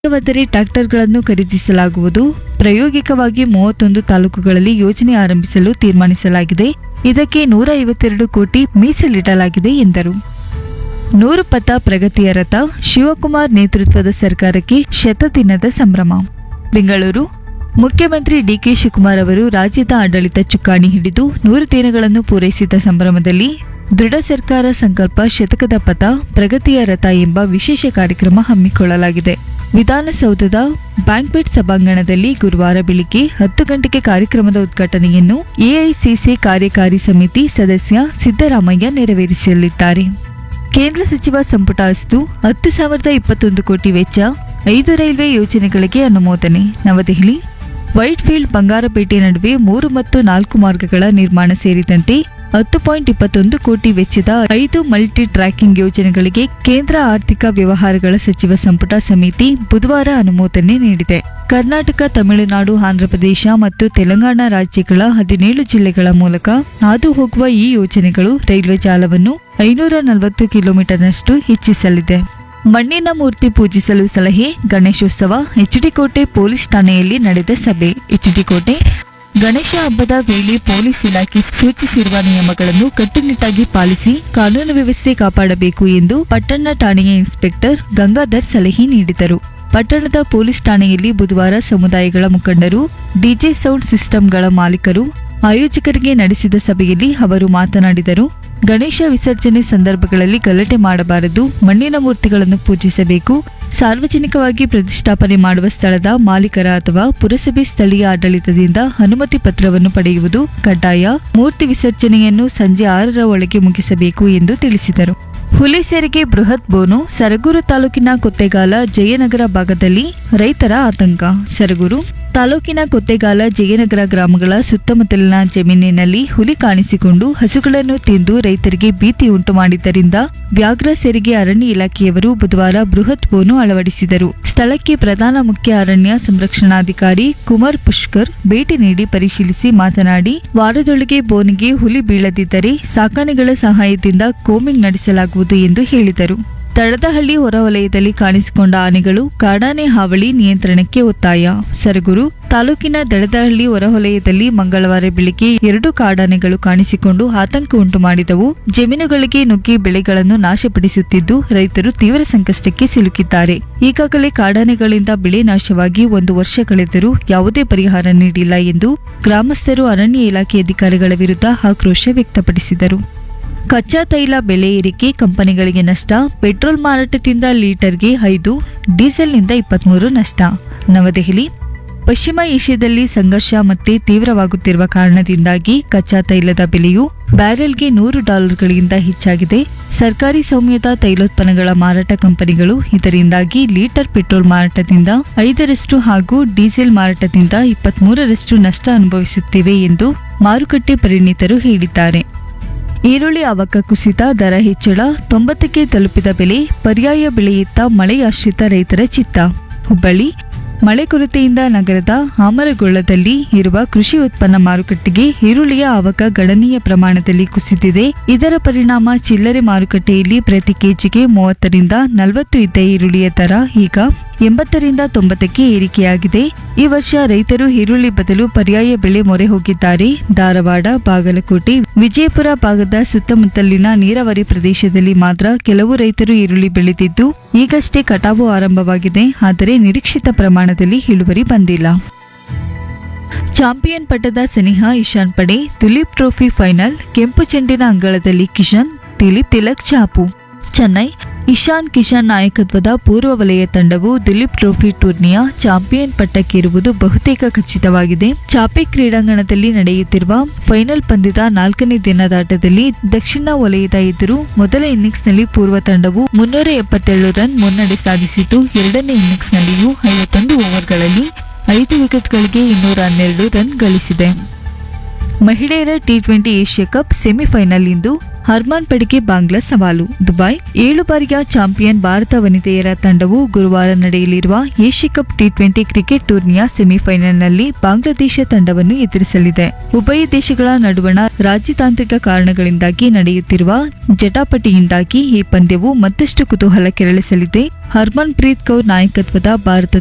ಸಾಧ್ಯವಾದರೆ ಟ್ರ್ಯಾಕ್ಟರ್ಗಳನ್ನು ಖರೀದಿಸಲಾಗುವುದು ಪ್ರಾಯೋಗಿಕವಾಗಿ ಮೂವತ್ತೊಂದು ತಾಲೂಕುಗಳಲ್ಲಿ ಯೋಜನೆ ಆರಂಭಿಸಲು ತೀರ್ಮಾನಿಸಲಾಗಿದೆ ಇದಕ್ಕೆ ನೂರ ಐವತ್ತೆರಡು ಕೋಟಿ ಮೀಸಲಿಡಲಾಗಿದೆ ಎಂದರು ನೂರು ಪಥ ಪ್ರಗತಿಯ ರಥ ಶಿವಕುಮಾರ್ ನೇತೃತ್ವದ ಸರ್ಕಾರಕ್ಕೆ ಶತದಿನದ ಸಂಭ್ರಮ ಬೆಂಗಳೂರು ಮುಖ್ಯಮಂತ್ರಿ ಡಿಕೆ ಶಿವಕುಮಾರ್ ಅವರು ರಾಜ್ಯದ ಆಡಳಿತ ಚುಕ್ಕಾಣಿ ಹಿಡಿದು ನೂರು ದಿನಗಳನ್ನು ಪೂರೈಸಿದ ಸಂಭ್ರಮದಲ್ಲಿ ದೃಢ ಸರ್ಕಾರ ಸಂಕಲ್ಪ ಶತಕದ ಪಥ ಪ್ರಗತಿಯ ರಥ ಎಂಬ ವಿಶೇಷ ಕಾರ್ಯಕ್ರಮ ಹಮ್ಮಿಕೊಳ್ಳಲಾಗಿದೆ ವಿಧಾನಸೌಧದ ಬ್ಯಾಂಕ್ವೆಟ್ ಸಭಾಂಗಣದಲ್ಲಿ ಗುರುವಾರ ಬೆಳಿಗ್ಗೆ ಹತ್ತು ಗಂಟೆಗೆ ಕಾರ್ಯಕ್ರಮದ ಉದ್ಘಾಟನೆಯನ್ನು ಎಐಸಿಸಿ ಕಾರ್ಯಕಾರಿ ಸಮಿತಿ ಸದಸ್ಯ ಸಿದ್ದರಾಮಯ್ಯ ನೆರವೇರಿಸಲಿದ್ದಾರೆ ಕೇಂದ್ರ ಸಚಿವ ಸಂಪುಟ ಅಸ್ತು ಹತ್ತು ಸಾವಿರದ ಇಪ್ಪತ್ತೊಂದು ಕೋಟಿ ವೆಚ್ಚ ಐದು ರೈಲ್ವೆ ಯೋಜನೆಗಳಿಗೆ ಅನುಮೋದನೆ ನವದೆಹಲಿ ವೈಟ್ಫೀಲ್ಡ್ ಬಂಗಾರಪೇಟೆ ನಡುವೆ ಮೂರು ಮತ್ತು ನಾಲ್ಕು ಮಾರ್ಗಗಳ ನಿರ್ಮಾಣ ಸೇರಿದಂತೆ ಹತ್ತು ಪಾಯಿಂಟ್ ಇಪ್ಪತ್ತೊಂದು ಕೋಟಿ ವೆಚ್ಚದ ಐದು ಮಲ್ಟಿ ಟ್ರ್ಯಾಕಿಂಗ್ ಯೋಜನೆಗಳಿಗೆ ಕೇಂದ್ರ ಆರ್ಥಿಕ ವ್ಯವಹಾರಗಳ ಸಚಿವ ಸಂಪುಟ ಸಮಿತಿ ಬುಧವಾರ ಅನುಮೋದನೆ ನೀಡಿದೆ ಕರ್ನಾಟಕ ತಮಿಳುನಾಡು ಆಂಧ್ರಪ್ರದೇಶ ಮತ್ತು ತೆಲಂಗಾಣ ರಾಜ್ಯಗಳ ಹದಿನೇಳು ಜಿಲ್ಲೆಗಳ ಮೂಲಕ ಹಾದು ಹೋಗುವ ಈ ಯೋಜನೆಗಳು ರೈಲ್ವೆ ಜಾಲವನ್ನು ಐನೂರ ನಲವತ್ತು ಕಿಲೋಮೀಟರ್ನಷ್ಟು ಹೆಚ್ಚಿಸಲಿದೆ ಮಣ್ಣಿನ ಮೂರ್ತಿ ಪೂಜಿಸಲು ಸಲಹೆ ಗಣೇಶೋತ್ಸವ ಎಚ್ಡಿಕೋಟೆ ಪೊಲೀಸ್ ಠಾಣೆಯಲ್ಲಿ ನಡೆದ ಸಭೆ ಎಚ್ಡಿಕೋಟೆ ಗಣೇಶ ಹಬ್ಬದ ವೇಳೆ ಪೊಲೀಸ್ ಇಲಾಖೆ ಸೂಚಿಸಿರುವ ನಿಯಮಗಳನ್ನು ಕಟ್ಟುನಿಟ್ಟಾಗಿ ಪಾಲಿಸಿ ಕಾನೂನು ವ್ಯವಸ್ಥೆ ಕಾಪಾಡಬೇಕು ಎಂದು ಪಟ್ಟಣ ಠಾಣೆಯ ಇನ್ಸ್ಪೆಕ್ಟರ್ ಗಂಗಾಧರ್ ಸಲಹೆ ನೀಡಿದರು ಪಟ್ಟಣದ ಪೊಲೀಸ್ ಠಾಣೆಯಲ್ಲಿ ಬುಧವಾರ ಸಮುದಾಯಗಳ ಮುಖಂಡರು ಡಿಜೆ ಸೌಂಡ್ ಸಿಸ್ಟಂಗಳ ಮಾಲೀಕರು ಆಯೋಜಕರಿಗೆ ನಡೆಸಿದ ಸಭೆಯಲ್ಲಿ ಅವರು ಮಾತನಾಡಿದರು ಗಣೇಶ ವಿಸರ್ಜನೆ ಸಂದರ್ಭಗಳಲ್ಲಿ ಗಲಾಟೆ ಮಾಡಬಾರದು ಮಣ್ಣಿನ ಮೂರ್ತಿಗಳನ್ನು ಪೂಜಿಸಬೇಕು ಸಾರ್ವಜನಿಕವಾಗಿ ಪ್ರತಿಷ್ಠಾಪನೆ ಮಾಡುವ ಸ್ಥಳದ ಮಾಲೀಕರ ಅಥವಾ ಪುರಸಭೆ ಸ್ಥಳೀಯ ಆಡಳಿತದಿಂದ ಅನುಮತಿ ಪತ್ರವನ್ನು ಪಡೆಯುವುದು ಕಡ್ಡಾಯ ಮೂರ್ತಿ ವಿಸರ್ಜನೆಯನ್ನು ಸಂಜೆ ಆರರ ಒಳಗೆ ಮುಗಿಸಬೇಕು ಎಂದು ತಿಳಿಸಿದರು ಹುಲಿಸೆರಿಗೆ ಬೃಹತ್ ಬೋನು ಸರಗೂರು ತಾಲೂಕಿನ ಕೊತ್ತೆಗಾಲ ಜಯನಗರ ಭಾಗದಲ್ಲಿ ರೈತರ ಆತಂಕ ಸರಗೂರು ತಾಲೂಕಿನ ಕೊತ್ತೆಗಾಲ ಜಯನಗರ ಗ್ರಾಮಗಳ ಸುತ್ತಮುತ್ತಲಿನ ಜಮೀನಿನಲ್ಲಿ ಹುಲಿ ಕಾಣಿಸಿಕೊಂಡು ಹಸುಗಳನ್ನು ತಿಂದು ರೈತರಿಗೆ ಭೀತಿ ಉಂಟು ಮಾಡಿದ್ದರಿಂದ ವ್ಯಾಘ್ರ ಸೆರಿಗೆ ಅರಣ್ಯ ಇಲಾಖೆಯವರು ಬುಧವಾರ ಬೃಹತ್ ಬೋನು ಅಳವಡಿಸಿದರು ಸ್ಥಳಕ್ಕೆ ಪ್ರಧಾನ ಮುಖ್ಯ ಅರಣ್ಯ ಸಂರಕ್ಷಣಾಧಿಕಾರಿ ಕುಮಾರ್ ಪುಷ್ಕರ್ ಭೇಟಿ ನೀಡಿ ಪರಿಶೀಲಿಸಿ ಮಾತನಾಡಿ ವಾರದೊಳಗೆ ಬೋನಿಗೆ ಹುಲಿ ಬೀಳದಿದ್ದರೆ ಸಾಕಾನೆಗಳ ಸಹಾಯದಿಂದ ಕೋಮಿಂಗ್ ನಡೆಸಲಾಗುವುದು ಎಂದು ಹೇಳಿದರು ತಡದಹಳ್ಳಿ ಹೊರವಲಯದಲ್ಲಿ ಕಾಣಿಸಿಕೊಂಡ ಆನೆಗಳು ಕಾಡಾನೆ ಹಾವಳಿ ನಿಯಂತ್ರಣಕ್ಕೆ ಒತ್ತಾಯ ಸರಗೂರು ತಾಲೂಕಿನ ದಡದಹಳ್ಳಿ ಹೊರವಲಯದಲ್ಲಿ ಮಂಗಳವಾರ ಬೆಳಿಗ್ಗೆ ಎರಡು ಕಾಡಾನೆಗಳು ಕಾಣಿಸಿಕೊಂಡು ಆತಂಕ ಉಂಟು ಮಾಡಿದವು ಜಮೀನುಗಳಿಗೆ ನುಗ್ಗಿ ಬೆಳೆಗಳನ್ನು ನಾಶಪಡಿಸುತ್ತಿದ್ದು ರೈತರು ತೀವ್ರ ಸಂಕಷ್ಟಕ್ಕೆ ಸಿಲುಕಿದ್ದಾರೆ ಈಗಾಗಲೇ ಕಾಡಾನೆಗಳಿಂದ ಬೆಳೆ ನಾಶವಾಗಿ ಒಂದು ವರ್ಷ ಕಳೆದರೂ ಯಾವುದೇ ಪರಿಹಾರ ನೀಡಿಲ್ಲ ಎಂದು ಗ್ರಾಮಸ್ಥರು ಅರಣ್ಯ ಇಲಾಖೆ ಅಧಿಕಾರಿಗಳ ವಿರುದ್ಧ ಆಕ್ರೋಶ ವ್ಯಕ್ತಪಡಿಸಿದರು ಕಚ್ಚಾ ತೈಲ ಬೆಲೆ ಏರಿಕೆ ಕಂಪನಿಗಳಿಗೆ ನಷ್ಟ ಪೆಟ್ರೋಲ್ ಮಾರಾಟದಿಂದ ಲೀಟರ್ಗೆ ಐದು ಡೀಸೆಲ್ನಿಂದ ಇಪ್ಪತ್ಮೂರು ನಷ್ಟ ನವದೆಹಲಿ ಪಶ್ಚಿಮ ಏಷ್ಯಾದಲ್ಲಿ ಸಂಘರ್ಷ ಮತ್ತೆ ತೀವ್ರವಾಗುತ್ತಿರುವ ಕಾರಣದಿಂದಾಗಿ ಕಚ್ಚಾ ತೈಲದ ಬೆಲೆಯು ಬ್ಯಾರೆಲ್ಗೆ ನೂರು ಡಾಲರ್ಗಳಿಗಿಂತ ಹೆಚ್ಚಾಗಿದೆ ಸರ್ಕಾರಿ ಸೌಮ್ಯದ ತೈಲೋತ್ಪನ್ನಗಳ ಮಾರಾಟ ಕಂಪನಿಗಳು ಇದರಿಂದಾಗಿ ಲೀಟರ್ ಪೆಟ್ರೋಲ್ ಮಾರಾಟದಿಂದ ಐದರಷ್ಟು ಹಾಗೂ ಡೀಸೆಲ್ ಮಾರಾಟದಿಂದ ಇಪ್ಪತ್ಮೂರರಷ್ಟು ನಷ್ಟ ಅನುಭವಿಸುತ್ತಿವೆ ಎಂದು ಮಾರುಕಟ್ಟೆ ಪರಿಣಿತರು ಹೇಳಿದ್ದಾರೆ ಈರುಳ್ಳಿ ಅವಕ ಕುಸಿತ ದರ ಹೆಚ್ಚಳ ತೊಂಬತ್ತಕ್ಕೆ ತಲುಪಿದ ಬೆಲೆ ಪರ್ಯಾಯ ಬೆಳೆಯಿತ್ತ ಮಳೆಯಾಶ್ರಿತ ರೈತರ ಚಿತ್ತ ಹುಬ್ಬಳ್ಳಿ ಮಳೆ ಕೊರತೆಯಿಂದ ನಗರದ ಆಮರಗೊಳ್ಳದಲ್ಲಿ ಇರುವ ಕೃಷಿ ಉತ್ಪನ್ನ ಮಾರುಕಟ್ಟೆಗೆ ಈರುಳ್ಳಿಯ ಅವಕ ಗಣನೀಯ ಪ್ರಮಾಣದಲ್ಲಿ ಕುಸಿದಿದೆ ಇದರ ಪರಿಣಾಮ ಚಿಲ್ಲರೆ ಮಾರುಕಟ್ಟೆಯಲ್ಲಿ ಪ್ರತಿ ಕೆಜಿಗೆ ಮೂವತ್ತರಿಂದ ನಲವತ್ತು ಇದ್ದ ಈರುಳ್ಳಿಯ ದರ ಈಗ ಎಂಬತ್ತರಿಂದ ತೊಂಬತ್ತಕ್ಕೆ ಏರಿಕೆಯಾಗಿದೆ ಈ ವರ್ಷ ರೈತರು ಈರುಳ್ಳಿ ಬದಲು ಪರ್ಯಾಯ ಬೆಳೆ ಮೊರೆ ಹೋಗಿದ್ದಾರೆ ಧಾರವಾಡ ಬಾಗಲಕೋಟೆ ವಿಜಯಪುರ ಭಾಗದ ಸುತ್ತಮುತ್ತಲಿನ ನೀರಾವರಿ ಪ್ರದೇಶದಲ್ಲಿ ಮಾತ್ರ ಕೆಲವು ರೈತರು ಈರುಳ್ಳಿ ಬೆಳೆದಿದ್ದು ಈಗಷ್ಟೇ ಕಟಾವು ಆರಂಭವಾಗಿದೆ ಆದರೆ ನಿರೀಕ್ಷಿತ ಪ್ರಮಾಣದಲ್ಲಿ ಇಳುವರಿ ಬಂದಿಲ್ಲ ಚಾಂಪಿಯನ್ ಪಟ್ಟದ ಸನಿಹಾ ಇಶಾನ್ ಪಡೆ ದಿಲೀಪ್ ಟ್ರೋಫಿ ಫೈನಲ್ ಕೆಂಪು ಚೆಂಡಿನ ಅಂಗಳದಲ್ಲಿ ಕಿಶನ್ ದಿಲೀಪ್ ತಿಲಕ್ ಚಾಪು ಚೆನ್ನೈ ಇಶಾನ್ ಕಿಶನ್ ನಾಯಕತ್ವದ ಪೂರ್ವ ವಲಯ ತಂಡವು ದಿಲೀಪ್ ಟ್ರೋಫಿ ಟೂರ್ನಿಯ ಚಾಂಪಿಯನ್ ಪಟ್ಟಕ್ಕೇರುವುದು ಬಹುತೇಕ ಖಚಿತವಾಗಿದೆ ಚಾಪೆ ಕ್ರೀಡಾಂಗಣದಲ್ಲಿ ನಡೆಯುತ್ತಿರುವ ಫೈನಲ್ ಪಂದ್ಯದ ನಾಲ್ಕನೇ ದಿನದಾಟದಲ್ಲಿ ದಕ್ಷಿಣ ವಲಯದ ಎದುರು ಮೊದಲ ಇನ್ನಿಂಗ್ಸ್ನಲ್ಲಿ ಪೂರ್ವ ತಂಡವು ಮುನ್ನೂರ ಎಪ್ಪತ್ತೇಳು ರನ್ ಮುನ್ನಡೆ ಸಾಧಿಸಿತು ಎರಡನೇ ಇನ್ನಿಂಗ್ಸ್ನಲ್ಲಿಯೂ ಐವತ್ತೊಂದು ಓವರ್ಗಳಲ್ಲಿ ಐದು ವಿಕೆಟ್ಗಳಿಗೆ ಇನ್ನೂರ ಹನ್ನೆರಡು ರನ್ ಗಳಿಸಿದೆ ಮಹಿಳೆಯರ T twenty Asia cup semifinal ಇಂದು ಹರ್ಮಾನ್ ಪಡೆಗೆ ಬಾಂಗ್ಲಾ ಸವಾಲು ದುಬೈ ಏಳು ಬಾರಿಯ ಚಾಂಪಿಯನ್ ಭಾರತ ವನಿತೆಯರ ತಂಡವು ಗುರುವಾರ ನಡೆಯಲಿರುವ Asia cup T twenty cricket ಟೂರ್ನಿಯ ಸೆಮಿಫೈನಲ್ನಲ್ಲಿ ಬಾಂಗ್ಲಾದೇಶ ತಂಡವನ್ನು ಎದುರಿಸಲಿದೆ ಉಭಯ ದೇಶಗಳ ನಡುವಣ ರಾಜತಾಂತ್ರಿಕ ಕಾರಣಗಳಿಂದಾಗಿ ನಡೆಯುತ್ತಿರುವ ಜಟಾಪಟಿಯಿಂದಾಗಿ ಈ ಪಂದ್ಯವು ಮತ್ತಷ್ಟು ಕುತೂಹಲ ಕೆರಳಿಸಲಿದೆ ಹರ್ಮನ್ ಪ್ರೀತ್ ಕೌರ್ ನಾಯಕತ್ವದ ಭಾರತ